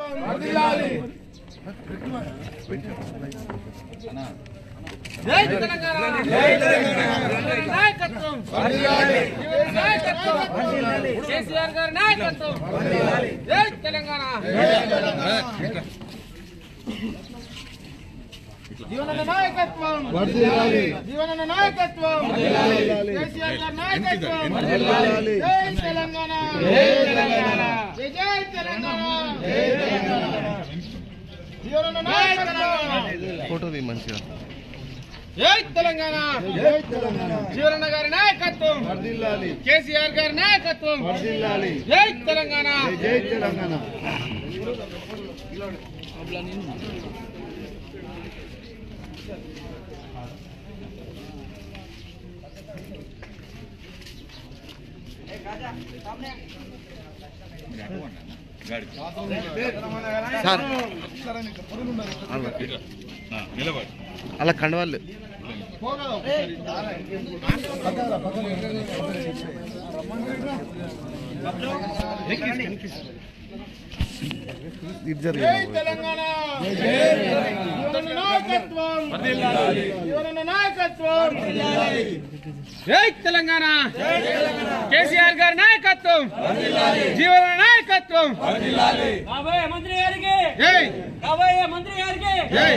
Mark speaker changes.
Speaker 1: జై తెలంగాణ జై తెలంగాణ నాయకత్వం నాయకత్వం కేసీఆర్ గారి నాయకత్వం జై తెలంగాణ జీవన నాయకత్వం జీవన నాయకత్వం కేసీఆర్ గారి నాయకత్వం జై తెలంగాణ జై తెలంగాణ జై జై తెలంగాణ జై తెలంగాణ జీవన నాయకత్వం
Speaker 2: ఫోటో తీ మంచిగా
Speaker 1: జై తెలంగాణ జీవనన్న గారి నాయకత్వం కేసీఆర్ గారి నాయకత్వం జై తెలంగాణ
Speaker 2: జై తెలంగాణ సార్ అలా కండవాళ్ళు ఇది
Speaker 1: జై
Speaker 2: జరిగింది
Speaker 1: తెలంగాణ జీవనన్న నాయకత్వం జీవనన్న నాయకత్వం జై తెలంగాణ కేసీఆర్ గారి నాయకత్వం జీవన నాయకత్వం
Speaker 3: కాబోయే మంత్రి గారికి
Speaker 1: జై
Speaker 3: కాబోయే మంత్రి గారికి
Speaker 1: జై